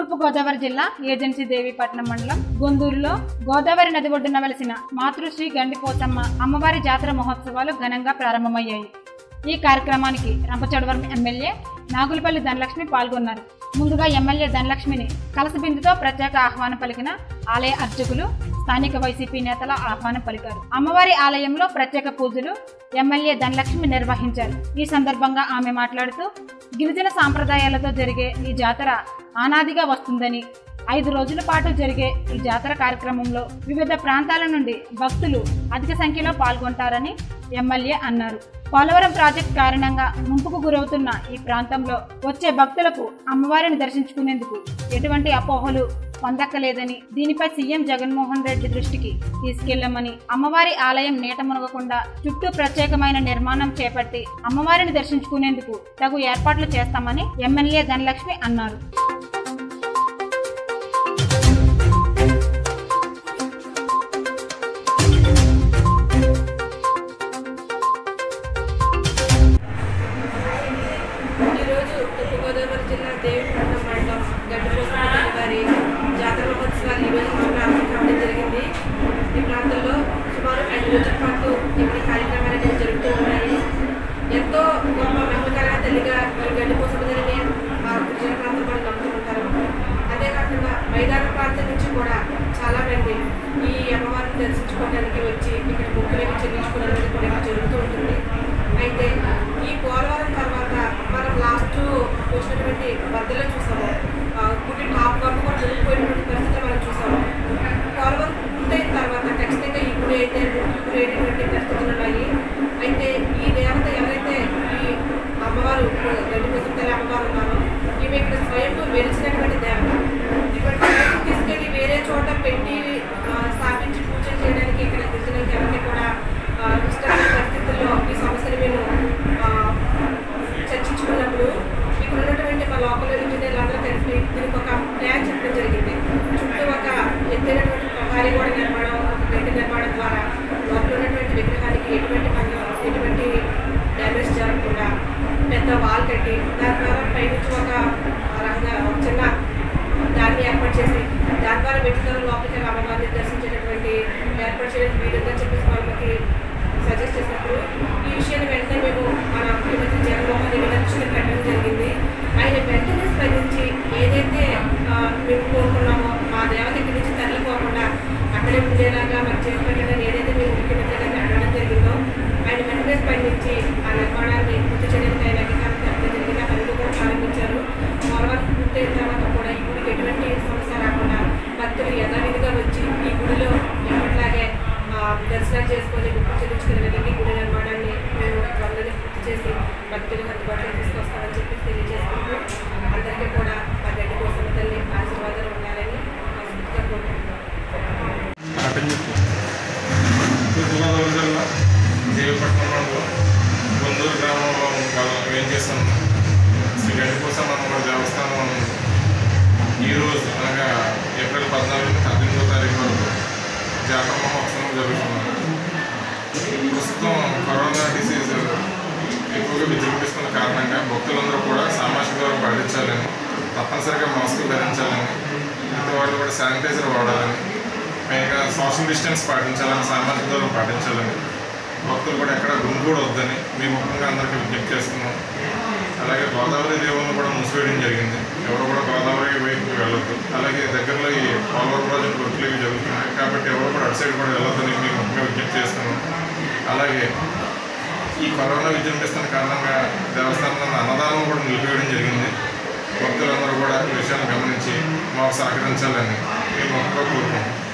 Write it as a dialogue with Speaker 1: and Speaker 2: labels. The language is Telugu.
Speaker 1: తూర్పుగోదావరి జిల్లా ఏజెన్సీ దేవీపట్నం మండలం గొందూరులో గోదావరి నది ఒడ్డున వెలిసిన మాతృశ్రీ గండిపోచమ్మ అమ్మవారి జాతర మహోత్సవాలు ఘనంగా ప్రారంభమయ్యాయి ఈ కార్యక్రమానికి రంపచోడవరం ఎమ్మెల్యే నాగులపల్లి ధనలక్ష్మి పాల్గొన్నారు ముందుగా ఎమ్మెల్యే ధనలక్ష్మిని కలసబిందుతో ప్రత్యేక ఆహ్వానం పలికిన ఆలయ అర్చకులు స్థానిక వైసీపీ నేతల ఆహ్వానం పలికారు అమ్మవారి ఆలయంలో ప్రత్యేక పూజలు ఎమ్మెల్యే ధనలక్ష్మి నిర్వహించారు ఈ సందర్భంగా ఆమె మాట్లాడుతూ గిరిజన సాంప్రదాయాలతో జరిగే ఈ జాతర ఆనాదిగా వస్తుందని ఐదు రోజుల పాటు జరిగే ఈ జాతర కార్యక్రమంలో వివిధ ప్రాంతాల నుండి భక్తులు అధిక సంఖ్యలో పాల్గొంటారని ఎమ్మెల్యే అన్నారు పోలవరం ప్రాజెక్ట్ కారణంగా ముంపుకు గురవుతున్న ఈ ప్రాంతంలో వచ్చే భక్తులకు అమ్మవారిని దర్శించుకునేందుకు ఎటువంటి అపోహలు పొందక్కలేదని దీనిపై సీఎం జగన్మోహన్ రెడ్డి దృష్టికి తీసుకెళ్లమని అమ్మవారి ఆలయం నీట మునగకుండా చుట్టూ ప్రత్యేకమైన నిర్మాణం చేపట్టి అమ్మవారిని దర్శించుకునేందుకు తగు ఏర్పాట్లు చేస్తామని ఎమ్మెల్యే ధనలక్ష్మి అన్నారు
Speaker 2: ఈరోజు తూర్పుగోదావరి జిల్లా దేవిపట్నం మండలం గడ్డపోసమ్మ వారి జాతర మహోత్సవాలు ఈ రోజు నుంచి ప్రారంభం కావడం జరిగింది ఈ ప్రాంతంలో సుమారు ఐదు రోజుల పాటు ఇక్కడ కార్యక్రమాలు అనేవి జరుగుతూ ఉన్నాయి ఎంతో గొప్ప మహిమకరమైన తల్లిగా ఈ గడ్డపోసమ్మ తల్లిని మా గిరిజన ప్రాంతం వాళ్ళు నమ్ముతూ ఉంటారు అంతేకాకుండా మైదాన ప్రాంతం నుంచి కూడా చాలా మంది ఈ అమ్మవారిని దర్శించుకోవడానికి వచ్చి ఇక్కడ ముక్కులేవి చెల్లించుకోవడం అనేది కూడా ఇక్కడ జరుగుతూ ఉంటుంది అయితే ఈ పోలవరం తర్వాత మనం లాస్ట్ వచ్చినటువంటి వరదలో చూసాము ఆ, గుడి టాప్ వరకు కూడా మునిగిపోయినటువంటి పరిస్థితులు మనం చూసాము పోలవరం పూర్తయిన తర్వాత ఖచ్చితంగా ఈ గుడి అయితే గురైనటువంటి పరిస్థితులు ఉన్నాయి అయితే ఈ దేవత ఎవరైతే ఈ అమ్మవారు గడ్డి కోసం తల్లి అమ్మవారు ఉన్నారో ఈమె ఇక్కడ స్వయం వెలిచినటువంటి దేవత ఇటువంటి దేవతను తీసుకెళ్ళి వేరే చోట పెట్టి ఆ, స్థాపించి పూజలు చేయడానికి ఇక్కడ గిరిజనులకి ఎవరికి కూడా ఆ, ఇష్టమైన పరిస్థితుల్లో ఈ సమస్యను మేము ఆ, చర్చించుకున్నప్పుడు ఇక్కడ ఉన్నటువంటి మా లోకల్ ఇంజనీర్లు అందరూ కలిపి దీనికి ఒక ప్లాన్ చెప్పడం జరిగింది చుట్టూ ఒక ఎత్తైనటువంటి ప్రహారీ గోడ నిర్మాణం ఒక గంటి నిర్మాణం ద్వారా లోపల ఉన్నటువంటి విగ్రహానికి ఎటువంటి భంగం, ఎటువంటి డ్యామేజ్ జరగకుండా పెద్ద వాల్ కట్టి దాని ద్వారా పైనుంచి ఒక రంగా ఒక చిన్న దాన్ని ఏర్పాటు చేసి దాని ద్వారా వ్యక్తులు లోపలికి అమ్మవారిని దర్శించేటటువంటి ఏర్పాటు చేయడం వీలుగా చెప్పేసి వాళ్ళకి సజెస్ట్ చేసినప్పుడు ఈ విషయాన్ని వెంటనే మేము మన ముఖ్యమంత్రి జగన్మోహన్ రెడ్డి గారి దృష్టికి పెట్టడం జరిగింది ఆయన వెంటనే స్పందించి ఏదైతే ఆ, మేము కోరుకున్నామో మా దేవత ఇక్కడి నుంచి తరలిపోకుండా అక్కడే ఉండేలాగా మరి చేసి పెట్టాలని ఏదైతే మేము ముఖ్యమంత్రి గారిని అడగడం జరిగిందో ఆయన వెంటనే స్పందించి ఆ నిర్మాణాన్ని పూర్తి చేయడానికి ఆయన అధికారం తెప్పడం జరిగింది ఆ పనులు కూడా ప్రారంభించారు పోలవరం పూర్తయిన తర్వాత కూడా ఈ గుడికి ఎటువంటి సమస్య రాకుండా భక్తులు యథావిధిగా వచ్చి ఈ గుడిలో ఎప్పటిలాగే ఆ, దర్శనం చేసుకొని గుర్తు చెల్లించుకునే విధంగా ఈ గుడి నిర్మాణాన్ని మేము త్వరలోనే పూర్తి చేసి భక్తులకు అందుబాటులో తీసుకొస్తామని చెప్పి తెలియజేసుకుంటూ అందరికీ కూడా మా గడ్డి కోసం తల్లి ఆశీర్వాదాలు ఉండాలని మనస్ఫూర్తిగా కోరుకుంటున్నాం
Speaker 3: తూర్పుగోదావరి జిల్లా దేవిపట్నం మండలం గొందూరు గ్రామంలో గల వేంచేసాం శ్రీ గండిపోసమ్మ అమ్మవారి దేవస్థానం ఈరోజు అనగా ఏప్రిల్ పద్నాలుగు నుంచి పద్దెనిమిదో తారీఖు వరకు జాతర మహోత్సవం జరుగుతుంది ప్రస్తుతం కరోనా డిసీజ్ ఎక్కువగా విజృంభిస్తున్న కారణంగా భక్తులందరూ కూడా సామాజిక దూరం పాటించాలని తప్పనిసరిగా మాస్కులు ధరించాలని మిగతా వాళ్ళు కూడా శానిటైజర్ వాడాలని పైగా సోషల్ డిస్టెన్స్ పాటించాలని సామాజిక దూరం పాటించాలని భక్తులు కూడా ఎక్కడ గుంపుడు వద్దని మీ ముఖంగా అందరికీ విజ్ఞప్తి చేస్తున్నాం అలాగే గోదావరి దేవులను కూడా మూసివేయడం జరిగింది ఎవరు కూడా గోదావరి వైపు వెళ్ళొద్దు అలాగే దగ్గరలో ఈ పోలవరం ప్రాజెక్ట్ వర్క్లు ఇవి జరుగుతున్నాయి కాబట్టి ఎవరు కూడా అటు సైడ్ కూడా వెళ్ళొద్దని మీకు ముఖ్యంగా విజ్ఞప్తి చేస్తున్నాం అలాగే ఈ కరోనా విజృంభిస్తున్న కారణంగా దేవస్థానంలో అన్నదానం కూడా నిలిపివేయడం జరిగింది భక్తులందరూ కూడా ఈ విషయాన్ని గమనించి మాకు సహకరించాలని మేము మొక్కగా కోరుకుంటున్నాం